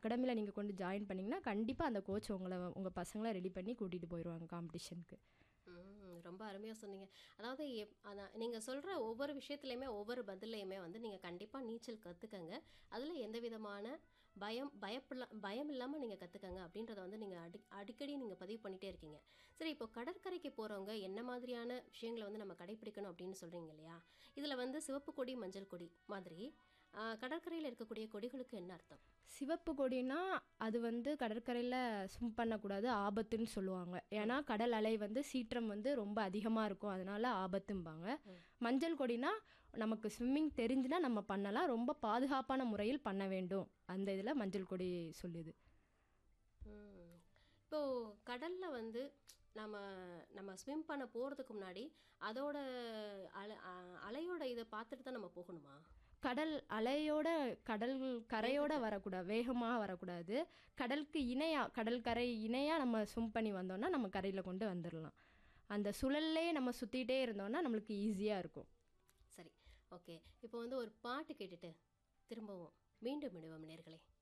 அகாடமியில் நீங்கள் கொண்டு ஜாயின் பண்ணிங்கன்னா கண்டிப்பாக அந்த கோச் உங்களை உங்கள் பசங்களை ரெடி பண்ணி கூட்டிகிட்டு போயிடுவாங்க காம்படிஷனுக்கு ம், ரொம்ப அருமையாக சொன்னீங்க அதாவது எப் அதான் நீங்கள் சொல்கிற ஒவ்வொரு விஷயத்துலையுமே ஒவ்வொரு பதிலையுமே வந்து நீங்கள் கண்டிப்பாக நீச்சல் கற்றுக்கங்க அதில் எந்த விதமான பயம் பயப்படல பயம் இல்லாமல் நீங்கள் கற்றுக்கங்க அப்படின்றத வந்து நீங்கள் அடி அடிக்கடி நீங்கள் பதிவு பண்ணிகிட்டே இருக்கீங்க சரி இப்போ கடற்கரைக்கு போகிறவங்க என்ன மாதிரியான விஷயங்களை வந்து நம்ம கடைப்பிடிக்கணும் அப்படின்னு சொல்கிறீங்க இல்லையா இதில் வந்து சிவப்பு கொடி மஞ்சள் கொடி மாதிரி கடற்கரையில் இருக்கக்கூடிய கொடிகளுக்கு என்ன அர்த்தம் சிவப்பு கொடினா அது வந்து கடற்கரையில் ஸ்விம் பண்ணக்கூடாது ஆபத்துன்னு சொல்லுவாங்க ஏன்னா கடல் அலை வந்து சீற்றம் வந்து ரொம்ப அதிகமாக இருக்கும் அதனால ஆபத்தும்பாங்க மஞ்சள் கொடினா நமக்கு ஸ்விம்மிங் தெரிஞ்சுனா நம்ம பண்ணலாம் ரொம்ப பாதுகாப்பான முறையில் பண்ண வேண்டும் அந்த இதில் மஞ்சள் கொடி சொல்லுது ம். இப்போ கடல்ல வந்து நம்ம நம்ம ஸ்விம் பண்ண போகிறதுக்கு முன்னாடி அதோட அலை அ- அலையோட இதை பார்த்துட்டு தான் நம்ம போகணுமா கடல் அலையோட கடல் கரையோட வரக்கூடாது வேகமாக வரக்கூடாது கடலுக்கு இணையாக கடல் கரை இணையாக நம்ம ஸ்விம் பண்ணி வந்தோம்னா நம்ம கரையில் கொண்டு வந்துடலாம் அந்த சுழல்லே நம்ம சுற்றிட்டே இருந்தோம்னா நம்மளுக்கு ஈஸியாக இருக்கும் சரி ஓகே இப்போ வந்து ஒரு பாட்டு கேட்டுட்டு திரும்பவும் மீண்டும் விடுவோம் நேர்களே